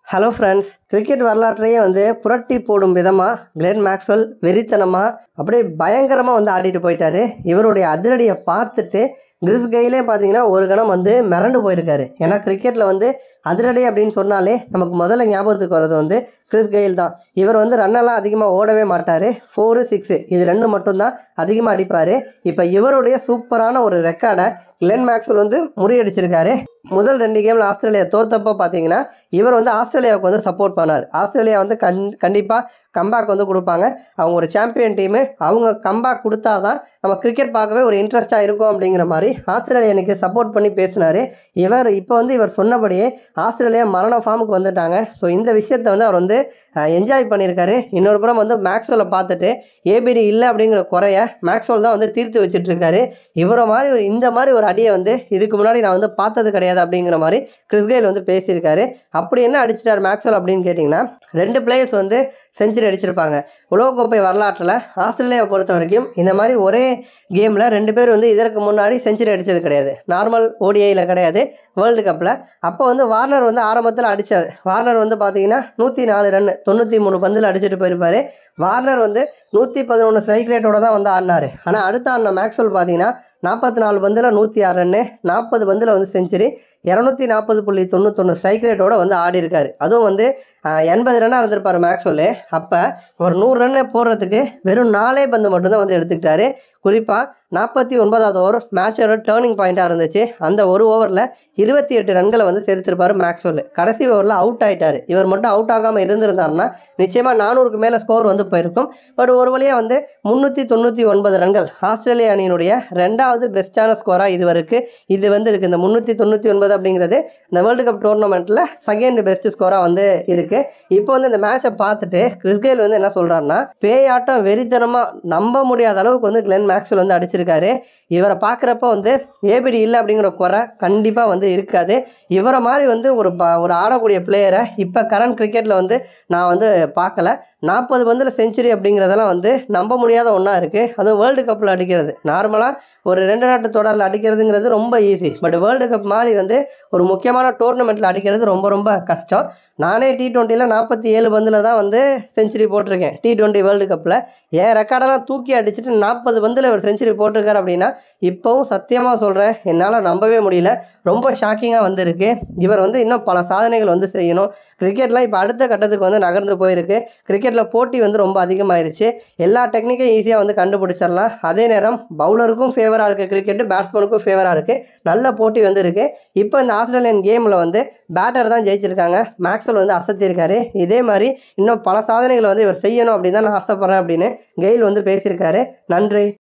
hello friends cricket வரலாற்றையே வந்து புரட்டி போடும் விதமாக கிளென் மேக்ஸ்வெல் வெறித்தனமாக அப்படியே பயங்கரமாக வந்து ஆடிட்டு போயிட்டாரு இவருடைய அதிரடியை பார்த்துட்டு கிறிஸ் கெயிலே பார்த்தீங்கன்னா ஒரு கணம் வந்து மிரண்டு போயிருக்காரு ஏன்னா கிரிக்கெட்டில் வந்து அதிரடி அப்படின்னு சொன்னாலே நமக்கு முதல்ல ஞாபகத்துக்கு வர்றது வந்து கிறிஸ் கெயில் தான் இவர் வந்து ரன்னெல்லாம் அதிகமாக ஓடவே மாட்டார் ஃபோரு சிக்ஸு இது ரெண்டு மட்டும்தான் அதிகமாக அடிப்பார் இப்போ இவருடைய சூப்பரான ஒரு ரெக்கார்டை கிளென் மேக்ஸ்வெல் வந்து முறியடிச்சிருக்காரு முதல் ரெண்டு கேமில் ஆஸ்திரேலியா தோத்தப்போ பார்த்தீங்கன்னா இவர் வந்து ஆஸ்திரேலியாவுக்கு வந்து சப்போர்ட் பண்ணார் ஆஸ்திரேலியா வந்து கண் கண்டிப்பாக கம்பேக் வந்து கொடுப்பாங்க அவங்க ஒரு சாம்பியன் டீமு அவங்க கம்பேக் கொடுத்தா தான் நம்ம கிரிக்கெட் பார்க்கவே ஒரு இன்ட்ரெஸ்ட்டாக இருக்கும் அப்படிங்கிற மாதிரி ஆஸ்திரேலியா எனக்கு சப்போர்ட் பண்ணி பேசினார் இவர் இப்போ வந்து இவர் சொன்னபடியே ஆஸ்திரேலியா மரண ஃபார்முக்கு வந்துட்டாங்க ஸோ இந்த விஷயத்தை வந்து அவர் வந்து என்ஜாய் பண்ணியிருக்காரு இன்னொரு புறம் வந்து மேக்ஸ்வெல்லை பார்த்துட்டு ஏபிடி இல்லை அப்படிங்கிற குறைய மேக்ஸ்வெல் தான் வந்து தீர்த்து வச்சுட்டு இருக்காரு இவரை மாதிரி ஒரு- இந்த மாதிரி ஒரு அடியை வந்து இதுக்கு முன்னாடி நான் வந்து பார்த்தது கிடையாது அப்படிங்கிற மாதிரி கிறிஸ்கெயில் வந்து பேசியிருக்காரு அப்படி என்ன அடிச்சிட்டார் மேக்ஸ்வெல் அப்படின்னு கேட்டிங்கன்னா ரெண்டு பிளேயர்ஸ் வந்து செஞ்சுரி அடிச்சிருப்பாங்க உலகக்கோப்பை வரலாற்றில் ஆஸ்திரேலியாவை பொறுத்த வரைக்கும் இந்த மாதிரி ஒரே கேமில் ரெண்டு பேர் வந்து இதற்கு முன்னாடி செஞ்சுரி அடித்தது கிடையாது நார்மல் ஓடிஐயில் கிடையாது வேர்ல்டு கப்பில் அப்போ வந்து வார்னர் வந்து ஆரம்பத்தில் அடித்தார் வார்னர் வந்து பார்த்தீங்கன்னா நூற்றி நாலு ரன் தொண்ணூற்றி மூணு பந்தில் அடிச்சுட்டு போயிருப்பார் வார்னர் வந்து நூற்றி பதினொன்று ஸ்ட்ரைக் ரேட்டோட தான் வந்து ஆடினார் ஆனால் அடுத்த ஆடின மேக்ஸ்வெல் பார்த்தீங்கன்னா நாற்பத்தி நாலு பந்தில் நூற்றி ஆறு ரன்னு நாற்பது பந்தில் வந்து செஞ்சுரி இரநூத்தி நாற்பது புள்ளி தொண்ணூத்தொன்று ஸ்ட்ரைக் ரேட்டோட வந்து ஆடி இருக்காரு அதுவும் வந்து ஆஹ், எண்பது ரன்னாக இருந்திருப்பார் மேக்ஸ்வெல்லு அப்போ ஒரு நூறு ரன்னு போடுறதுக்கு வெறும் நாலே பந்து மட்டும்தான் வந்து எடுத்துக்கிட்டாரு குறிப்பாக நாற்பத்தி ஒன்பதாவது ஓவர் மேட்சோட டேர்னிங் பாயிண்ட்டாக இருந்துச்சு அந்த ஒரு ஓவரில் இருபத்தி எட்டு ரன்களை வந்து சேர்த்திருப்பார் மேக்ஸ்வெல் கடைசி ஓவரில் அவுட் ஆயிட்டார் இவர் மட்டும் அவுட் ஆகாமல் இருந்திருந்தாருன்னா நிச்சயமாக நானூறுக்கு மேலே ஸ்கோர் வந்து போயிருக்கும் பட் ஒரு வழியாக வந்து முந்நூற்றி தொண்ணூற்றி ஒன்பது ரன்கள் ஆஸ்திரேலிய அணியினுடைய ரெண்டாவது பெஸ்ட்டான ஸ்கோராக இது வரைக்கும் இது வந்து இருக்குது இந்த முந்நூற்றி தொண்ணூற்றி ஒன்பது அப்படிங்கிறது இந்த வேர்ல்டு கப் டோர்னமெண்ட்டில் செகண்ட் பெஸ்ட் ஸ்கோராக வந்து இருக்குது இப்போ வந்து இந்த மேட்சை பார்த்துட்டு கிறிஸ்கேல் வந்து என்ன சொல்கிறாருன்னா பேயாட்டம் வெறித்தனமாக நம்ப முடியாத அளவுக்கு வந்து கிளென் மேக்ஸ்வெல் வந்து அடிச்சிருக்காரு இவரை பார்க்குறப்ப வந்து ஏபிடி இல்லை அப்படிங்கிற குறை கண்டிப்பாக வந்து இருக்காது இவரை மாதிரி வந்து ஒரு ப ஒரு ஆடக்கூடிய பிளேயரை இப்போ கரண்ட் கிரிக்கெட்டில் வந்து நான் வந்து பார்க்கல நாற்பது பந்தில் செஞ்சுரி அப்படிங்கிறதெல்லாம் வந்து நம்ப முடியாத ஒன்றா இருக்குது அதுவும் வேர்ல்டு கப்பில் அடிக்கிறது நார்மலாக ஒரு ரெண்டு நாட்டு தொடரில் அடிக்கிறதுங்கிறது ரொம்ப ஈஸி பட் வேர்ல்டு கப் மாதிரி வந்து ஒரு முக்கியமான டோர்னமெண்ட்டில் அடிக்கிறது ரொம்ப ரொம்ப கஷ்டம் நானே டி டுவெண்ட்டியில் நாற்பத்தி ஏழு பந்தில் தான் வந்து செஞ்சுரி போட்டிருக்கேன் டி டுவெண்ட்டி வேர்ல்டு கப்பில் என் ரெக்கார்டெல்லாம் தூக்கி அடிச்சுட்டு நாற்பது பந்தில் ஒரு செஞ்சுரி போட்டிருக்காரு அப்படின்னா இப்போவும் சத்தியமாக சொல்கிறேன் என்னால் நம்பவே முடியல ரொம்ப ஷாக்கிங்காக வந்திருக்கு இவர் வந்து இன்னும் பல சாதனைகள் வந்து செய்யணும் கிரிக்கெட்லாம் இப்போ அடுத்த கட்டத்துக்கு வந்து நகர்ந்து போயிருக்கு கிரிக்கெட்டில் போட்டி வந்து ரொம்ப அதிகமாயிருச்சு எல்லா டெக்னிக்கையும் ஈஸியாக வந்து கண்டுபிடிச்சிடலாம் அதே நேரம் பவுலருக்கும் ஃபேவராக இருக்குது கிரிக்கெட்டு பேட்ஸ்மேனுக்கும் ஃபேவராக இருக்குது நல்ல போட்டி வந்து இருக்குது இப்போ இந்த ஆஸ்திரேலியன் கேமில் வந்து பேட்டர் தான் ஜெயிச்சிருக்காங்க மேக்ஸ்வெல் வந்து அசத்திருக்காரு இதே மாதிரி இன்னும் பல சாதனைகளை வந்து இவர் செய்யணும் அப்படின்னு தான் நான் ஆசைப்பட்றேன் அப்படின்னு கெயில் வந்து பேசியிருக்காரு நன்றி